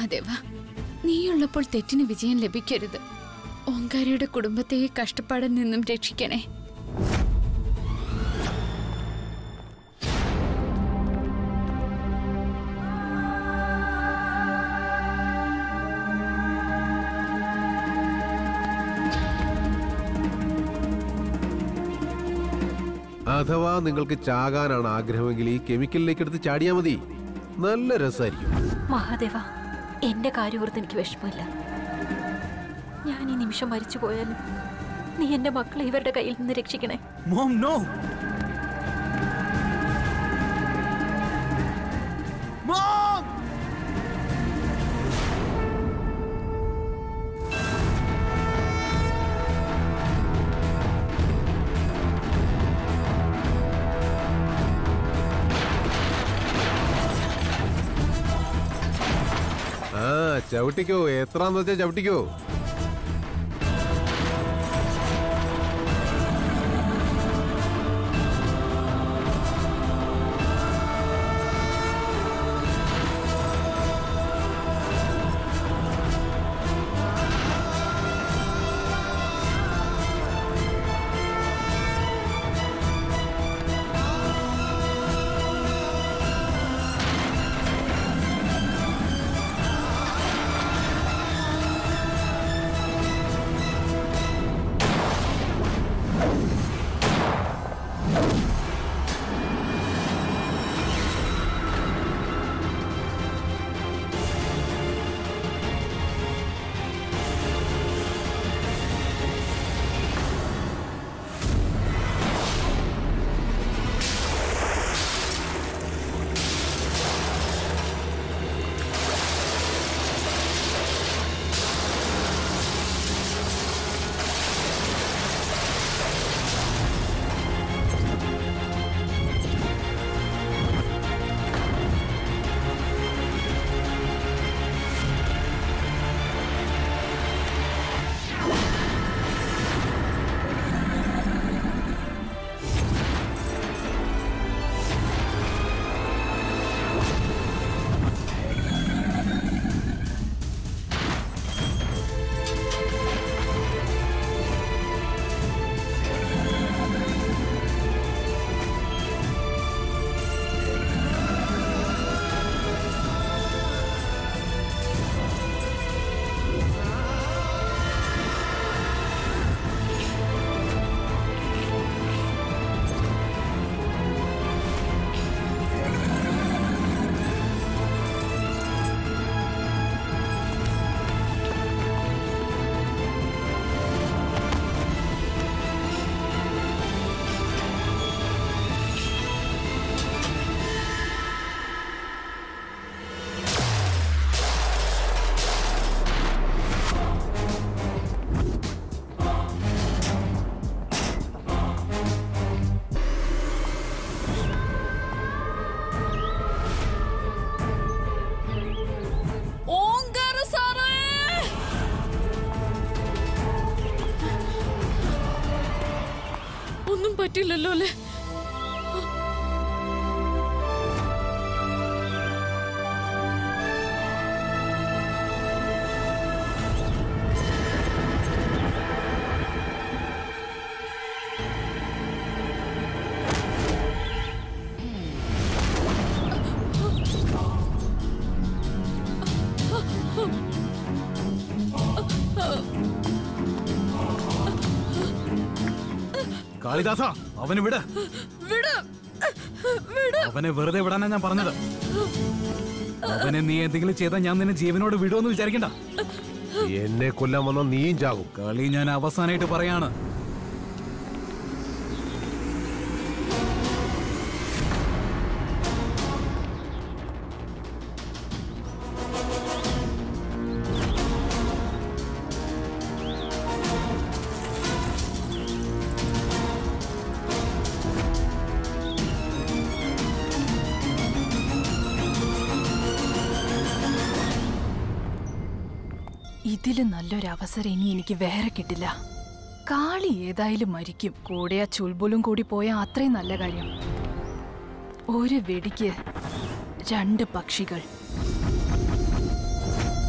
മഹാദേവ നീയുള്ളപ്പോൾ തെറ്റിന് വിജയം ലഭിക്കരുത് ഓങ്കാരയുടെ കുടുംബത്തെ ഈ കഷ്ടപ്പാടിൽ നിന്നും രക്ഷിക്കണേ അഥവാ നിങ്ങൾക്ക് ചാകാനാണ് ആഗ്രഹമെങ്കിൽ ഈ കെമിക്കലിലേക്ക് എടുത്ത് ചാടിയാ മതി നല്ല രസമായിരിക്കും മഹാദേവ എന്റെ കാര്യോർത്ത് എനിക്ക് വിഷമമില്ല ഞാൻ ഈ നിമിഷം മരിച്ചു പോയാലും നീ എന്റെ മക്കളെ ഇവരുടെ കയ്യിൽ നിന്ന് രക്ഷിക്കണേ മോം നോ മോം ആ ചവിട്ടിക്കോ എത്രാന്ന് വെച്ചാ ചവിട്ടിക്കോ ഓങ്കാര സാറേ ഒന്നും പറ്റില്ലല്ലോ അല്ലേ കാളിദാസ അവന് വിട് വിട് വിട് അവനെ വെറുതെ വിടാനാ ഞാൻ പറഞ്ഞത് അവനെ നീ എന്തെങ്കിലും ചെയ്താൽ ഞാൻ നിന്നെ ജീവനോട് വിടുമെന്ന് വിചാരിക്കണ്ട എന്നെ കൊല്ലാൻ വന്ന നീയും ചാകും കളി ഞാൻ അവസാനമായിട്ട് പറയാണ് ഇതിലും നല്ലൊരു അവസരം ഇനി എനിക്ക് വേറെ കിട്ടില്ല കാളി ഏതായാലും മരിക്കും കൂടെ ആ ചുൽബുലും കൂടി പോയാൽ അത്രയും നല്ല കാര്യം ഒരു വെടിക്ക് രണ്ട് പക്ഷികൾ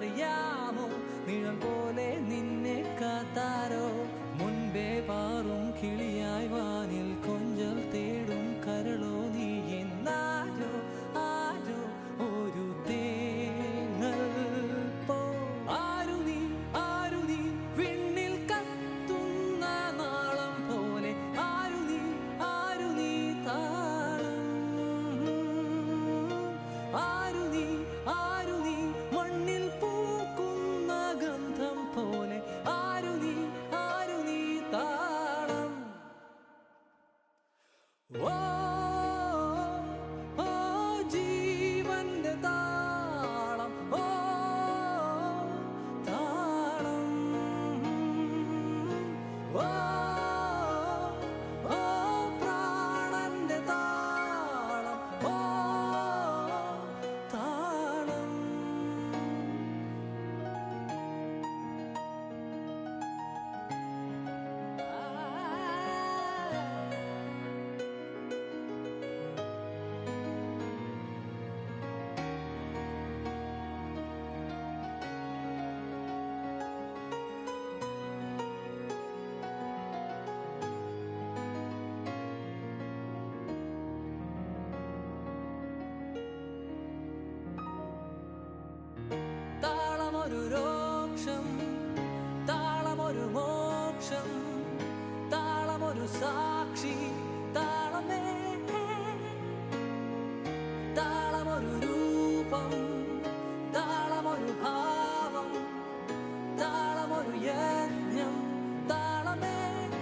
അറിയാമോ നിഴൽ പോലെ നിന്നെ കാത്താരോ മുൻപേ പാറും കിളിയായി വാനിൽ കൊഞ്ചൽ തേടും കരളോ നീ എന്നാരോ ആരോ ഒരു തേങ്ങൽ പോ ആരു നീ ആരു നീ വിണ്ണിൽ കത്തുന്ന നാളം പോലെ ആരു നീ ആരു നീ താളം ആരു നീ ആരു നീ മണ്ണിൽ പൂക്കുന്ന ഗന്ധം പോലെ ആരു നീ ആരു നീ താളം ഓ ഓ ജീവന്റെ താളം ഓ താളം ഓ ഓ പ്രാണന്റെ താളം ഓ താളം താളമൊരു രോക്ഷം താളമൊരു മോക്ഷം താളമൊരു സാക്ഷി താളമേ താളമൊരു രൂപം താളമൊരു ഭാവം താളമൊരു യജ്ഞം താളമേ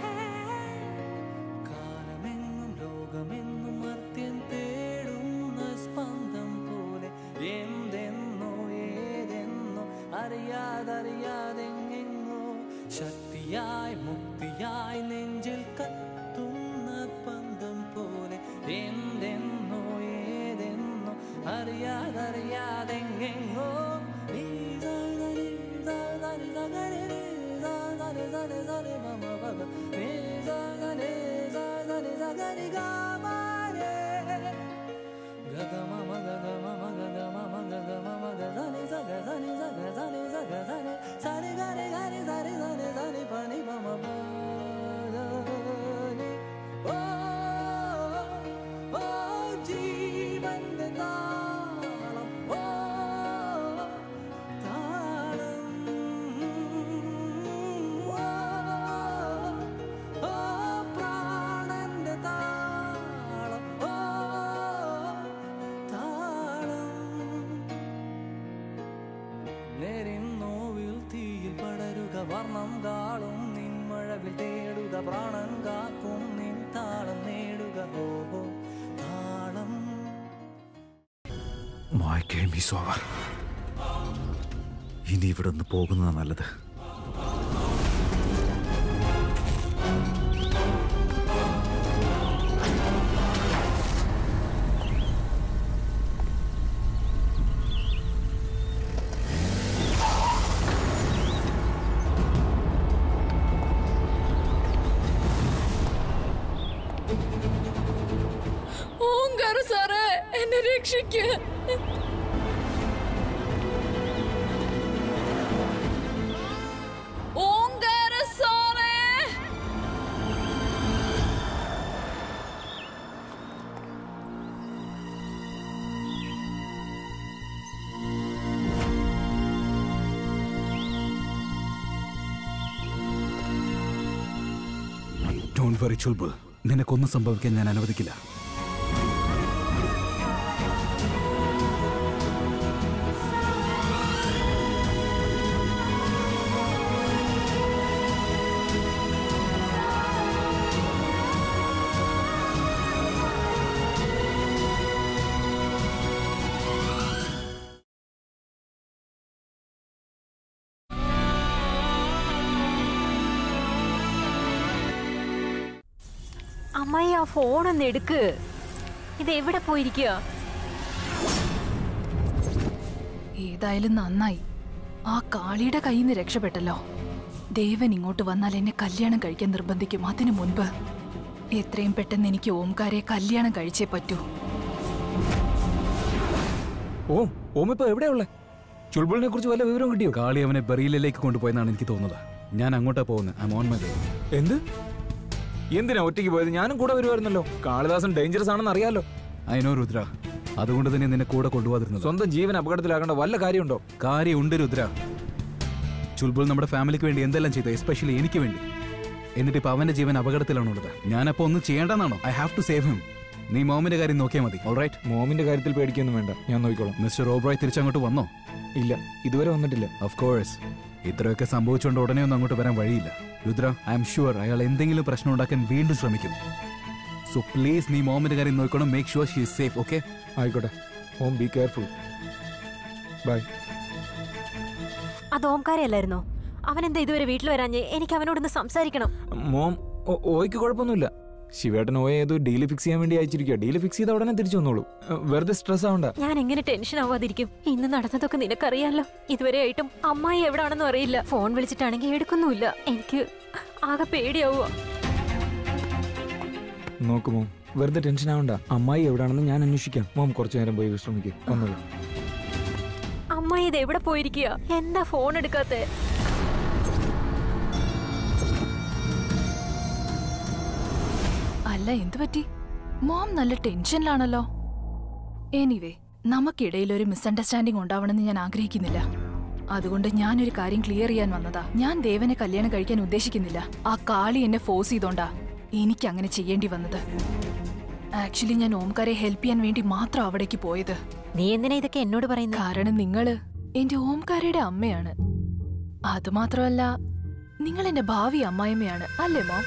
കാലമെങ്ങും ലോകമെങ്ങും മർത്യൻ തേടുന്ന സ്പന്ദം പോലെ എന്തെന്നോ ഏതെന്നോ അറിയാതറിയാതെങ്ങെങ്ങോ ശക്തിയായി മുക്തിയായി നെഞ്ചിൽ കത്തുന്ന പന്തം പോലെ എന്തെന്നോ ഏതെന്നോ അറിയാതറിയാതെങ്ങെങ്ങോ നീ സരി സരി സഗരി സരി സരി സരി മമ പദ നീ സരി സരി സഗരി ഗാമരേ ഗഗ മമ ഗഗ മമ ഗഗ മമ ഗഗ മമ ഗസനി സഗ സനി സഗ സനി സഗ സനി സരി ഗരി ഗരി സരി സനി സനി പനി മമ പദനി ഓ ഓ ജീവന്റെ താളം ഓ താളം ഓ ഓ പ്രാണന്റെ താളം ഓ താളം നേരിൻ നോവിൽ തീയിൽ പടരുക വർണ്ണം കാളും നിൻ മഴവിൽ തേടുക പ്രാണൻ കാക്കും നിൻ താളം നേടുക ഓഹോ താളം My game is over. ഇനി ഇവിടെ നിന്ന് പോകുന്നതാണ് നല്ലത് ഓങ്കാര സാറേ എന്നെ രക്ഷിക്ക് ഓങ്കാര സാറേ ഡോണ്ട് വെറി ചുൽബുൾ നിനക്കൊന്നും സംഭവിക്കാൻ ഞാൻ അനുവദിക്കില്ല അമ്മായി ആ ഫോണൊന്ന് എടുക്ക് ഇത് എവിടെ പോയിരിക്കുക ഏതായാലും നന്നായി ആ കാളിയുടെ കയ്യിൽ നിന്ന് രക്ഷപ്പെട്ടല്ലോ ദേവൻ ഇങ്ങോട്ട് വന്നാൽ എന്നെ കല്യാണം കഴിക്കാൻ നിർബന്ധിക്കും അതിനു മുൻപ് എത്രയും പെട്ടെന്ന് എനിക്ക് ഓംകാരെ കല്യാണം കഴിച്ചേ പറ്റൂ ഓം ഓം ഇപ്പൊ എവിടെയുള്ളേ ചുൾബുളിനെ കുറിച്ച് വല്ല വിവരം കിട്ടിയോ കാളി അവനെ ബെറിയിലേക്ക് കൊണ്ടുപോയെന്നാണ് എനിക്ക് തോന്നുന്നത് ഞാൻ അങ്ങോട്ടാ പോകുന്നത് ഐ ഓൺ മൈ വേ എന്ത് എന്തിനാ ഒറ്റയ്ക്ക് പോയത് ഞാനും കൂടെ വരുമായിരുന്നല്ലോ കാളിദാസൻ ഡേഞ്ചറസ് ആണെന്ന് അറിയാലോ അതിനോ രുദ്ര അതുകൊണ്ട് തന്നെ നിന്നെ കൂടെ കൊണ്ടുപോകാതിരുന്നത് സ്വന്തം ജീവൻ അപകടത്തിലാക്കേണ്ട വല്ല കാര്യമുണ്ടോ കാര്യമുണ്ട് രുദ്ര ചുൽബുൾ നമ്മുടെ ഫാമിലിക്ക് വേണ്ടി എന്തെല്ലാം ചെയ്തു എസ്പെഷ്യലി എനിക്ക് വേണ്ടി എന്നിട്ട് ഇപ്പൊ അവന്റെ ജീവൻ അപകടത്തിലാണുള്ളത് ഞാനപ്പോ ഒന്നും ചെയ്യേണ്ടെന്നാണോ I have to save him നീ മോമിന്റെ കാര്യം നോക്കിയാൽ മതി ഓൾറൈറ്റ് മോമിന്റെ കാര്യത്തിൽ പേടിക്കൊന്നും വേണ്ട ഞാൻ നോക്കിക്കോളാം മിസ്റ്റർ ഓബ്രോയ് തിരിച്ചങ്ങോട്ട് വന്നോ ഇല്ല ഇതുവരെ വന്നിട്ടില്ല ഓഫ് കോഴ്സ് ഇത്രയൊക്കെ സംഭവിച്ചുകൊണ്ട് ഉടനെ ഒന്നും അങ്ങോട്ട് വരാൻ വഴിയില്ല രുദ്ര ഐ എം ഷുവർ അയാൾ എന്തെങ്കിലും പ്രശ്നം ഉണ്ടാക്കാൻ വീണ്ടും ശ്രമിക്കും സോ പ്ലീസ് നീ മോമിന്റെ കാര്യം നോക്കണം make sure she safe okay ആയിക്കോട്ടെ ഓം ബി കെയർഫുൾ ബൈ അത് ഓംകാരയല്ലായിരുന്നോ അവൻ എന്താ ഇതുവരെ വീട്ടിൽ വരാഞ്ഞ് എനിക്ക് അവനോടൊന്ന് സംസാരിക്കണം മോം ഓ- ഓയ്ക്ക് കുഴപ്പമൊന്നുമില്ല ശിവേട്ടൻ ഓയെ ഏതോ ഡീല് ഫിക്സ് ചെയ്യാൻ വേണ്ടി അയച്ചിരിക്കുക ഡീല് ഫിക്സ് ചെയ്ത ഉടനെ തിരിച്ചു വന്നോളൂ ഏ, വെറുതെ സ്ട്രെസ് ആവണ്ട ഞാൻ എങ്ങനെ ടെൻഷൻ ആവാതിരിക്കും ഇന്ന് നടന്നതൊക്കെ നിനക്കറിയാലോ ഇതുവരെ ആയിട്ടും അമ്മായി എവിടാണെന്നും അറിയില്ല ഫോൺ വിളിച്ചിട്ടാണെങ്കിൽ എടുക്കുന്നുമില്ല എനിക്ക് ആകെ പേടിയാവുക നോക്ക് മോം വെറുതെ ടെൻഷൻ ആവണ്ട അമ്മായി എവിടാണെന്ന് ഞാൻ അന്വേഷിക്കാം മോം കുറച്ചു നേരം പോയി വിശ്രമിക്കും വന്നോളൂ അമ്മായി ഇത് എവിടെ പോയിരിക്കുക എന്താ ഫോൺ എടുക്കാത്തെ അല്ല എന്തു പറ്റി മോം നല്ല ടെൻഷനിലാണല്ലോ എനിവേ നമുക്കിടയിൽ ഒരു മിസ്അണ്ടർസ്റ്റാൻഡിംഗ് ഉണ്ടാവണമെന്ന് ഞാൻ ആഗ്രഹിക്കുന്നില്ല അതുകൊണ്ട് ഞാനൊരു കാര്യം ക്ലിയർ ചെയ്യാൻ വന്നതാ ഞാൻ ദേവനെ കല്യാണം കഴിക്കാൻ ഉദ്ദേശിക്കുന്നില്ല ആ കാളി എന്നെ ഫോഴ്സ് ചെയ്തോണ്ടാ എനിക്ക് അങ്ങനെ ചെയ്യേണ്ടി വന്നത് ആക്ച്വലി ഞാൻ ഓംകാരെ ഹെൽപ്പ് ചെയ്യാൻ വേണ്ടി മാത്രം അവിടേക്ക് പോയത് നീ എന്തിനാ ഇതൊക്കെ എന്നോട് പറയുന്നത് കാരണം നിങ്ങള് എന്റെ ഓംകാരയുടെ അമ്മയാണ് അതുമാത്രമല്ല നിങ്ങൾ എന്റെ ഭാവി അമ്മായിമ്മയാണ് അല്ലേ മോം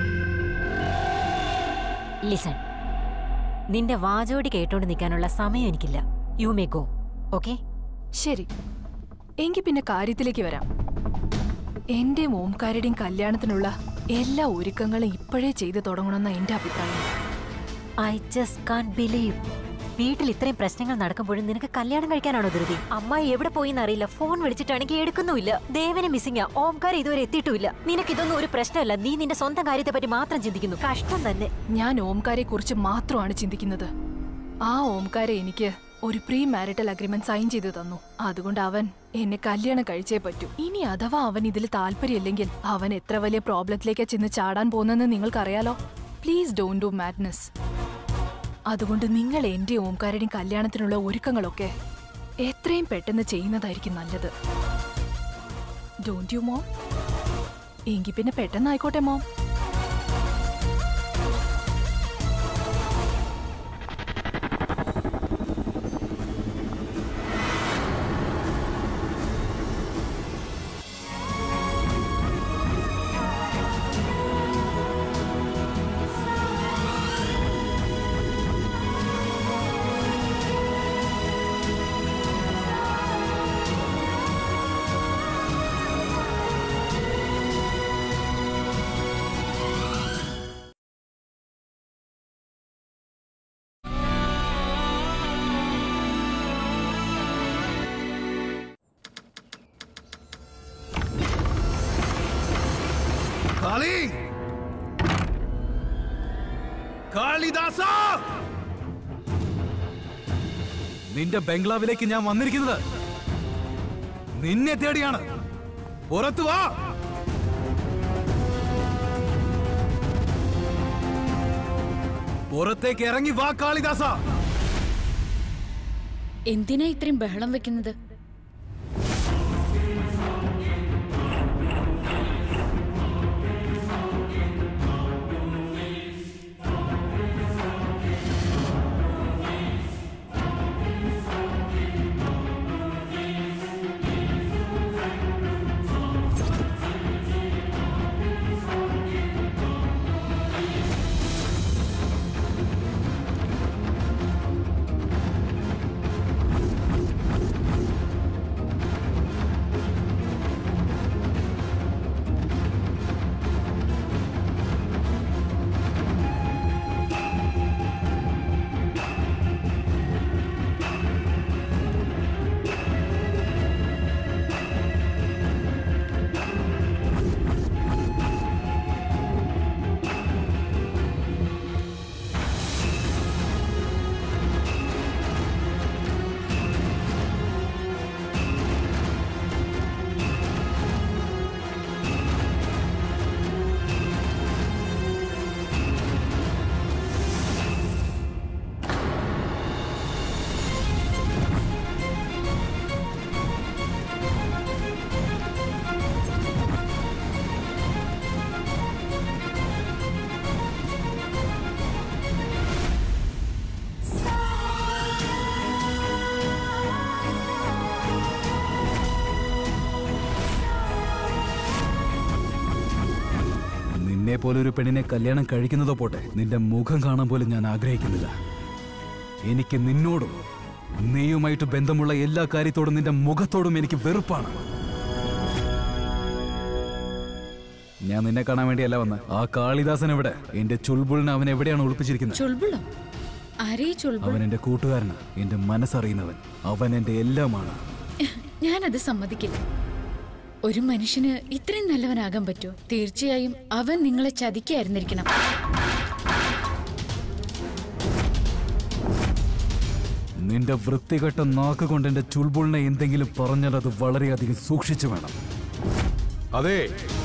ലിസൺ നിന്റെ വാചോടി കേട്ടോണ്ട് നിൽക്കാനുള്ള സമയം എനിക്കില്ല യു മേ ഗോ ഓക്കെ ശരി എങ്കിൽ പിന്നെ കാര്യത്തിലേക്ക് വരാം എന്റെ ഓംകാരുടെയും കല്യാണത്തിനുള്ള എല്ലാ ഒരുക്കങ്ങളും ഇപ്പോഴേ ചെയ്തു തുടങ്ങണമെന്ന എന്റെ അഭിപ്രായം ഐ ജസ്റ്റ് കാൺ ബിലീവ് വീട്ടിൽ ഇത്രയും പ്രശ്നങ്ങൾ നടക്കുമ്പോഴും നിനക്ക് കല്യാണം കഴിക്കാനാണോ ധൃതി അമ്മായി എവിടെ പോയി എന്നറിയില്ല ഫോൺ വിളിച്ചിട്ടാണെങ്കിൽ എടുക്കുന്നുമില്ല ദേവനെ മിസ്സിംഗ് ഓംകാർ ഇതുവരെ എത്തിയിട്ടുമില്ല നിനക്ക് ഇതൊന്നും ഒരു പ്രശ്നമല്ല നീ നിന്റെ സ്വന്തം കാര്യത്തെ പറ്റി മാത്രം ചിന്തിക്കുന്നു കഷ്ടം തന്നെ ഞാൻ ഓംകാരെ കുറിച്ച് മാത്രമാണ് ചിന്തിക്കുന്നത് ആ ഓംകാരെ എനിക്ക് ഒരു പ്രീ മാരിറ്റൽ അഗ്രിമെന്റ് സൈൻ ചെയ്തു തന്നു അതുകൊണ്ട് അവൻ എന്നെ കല്യാണം കഴിച്ചേ പറ്റൂ ഇനി അഥവാ അവൻ ഇതിൽ താല്പര്യമില്ലെങ്കിൽ അവൻ എത്ര വലിയ പ്രോബ്ലത്തിലേക്കാ ചെന്ന് ചാടാൻ പോകുന്നതെന്ന് നിങ്ങൾക്കറിയാലോ പ്ലീസ് ഡോണ്ട് ഡു മാഡ്നസ് അതുകൊണ്ട് നിങ്ങൾ എന്റെ ഓംകാരുടെയും കല്യാണത്തിനുള്ള ഒരുക്കങ്ങളൊക്കെ എത്രയും പെട്ടെന്ന് ചെയ്യുന്നതായിരിക്കും നല്ലത് ഡോണ്ട് യു മോം എങ്കിൽ പിന്നെ പെട്ടെന്നായിക്കോട്ടെ മോം കാളി കാളിദാസ നിന്റെ ബംഗ്ലാവിലേക്ക് ഞാൻ വന്നിരിക്കുന്നത് നിന്നെ തേടിയാണ് പുറത്തു വാ പുറത്തേക്ക് ഇറങ്ങി വാ കാളിദാസ എന്തിനാ ഇത്രയും ബഹളം വെക്കുന്നത് നിന്നെ പോലെ ഒരു പെണ്ണിനെ കല്യാണം കഴിക്കുന്നതോ പോട്ടെ നിന്റെ മുഖം കാണാൻ പോലും ഞാൻ ആഗ്രഹിക്കുന്നില്ല എനിക്ക് നിന്നോടും നീയുമായിട്ട് ബന്ധമുള്ള എല്ലാ കാര്യത്തോടും നിന്റെ മുഖത്തോടും എനിക്ക് വെറുപ്പാണ് ഞാൻ നിന്നെ കാണാൻ വേണ്ടിയല്ല വന്ന ആ കാളിദാസൻ എവിടെ എന്റെ ചുൾബുളിനെ അവൻ എവിടെയാണ് ഒളിപ്പിച്ചിരിക്കുന്നത് ചുൾബുളോ ആരേ ചുൾബുൾ അവൻ എന്റെ കൂട്ടുകാരന് എന്റെ മനസ്സറിയുന്നവൻ അവൻ എന്റെ എല്ലാമാണ് ഞാനത് സമ്മതിക്കില്ല ഒരു മനുഷ്യന് ഇത്രയും നല്ലവനാകാൻ പറ്റുമോ തീർച്ചയായും അവൻ നിങ്ങളെ ചതിക്കായിരുന്നിരിക്കണം നിന്റെ വൃത്തികെട്ട നാക്ക് കൊണ്ട് എന്റെ ചുൾബുളിനെ എന്തെങ്കിലും പറഞ്ഞാൽ അത് വളരെയധികം സൂക്ഷിച്ചു വേണം അതെ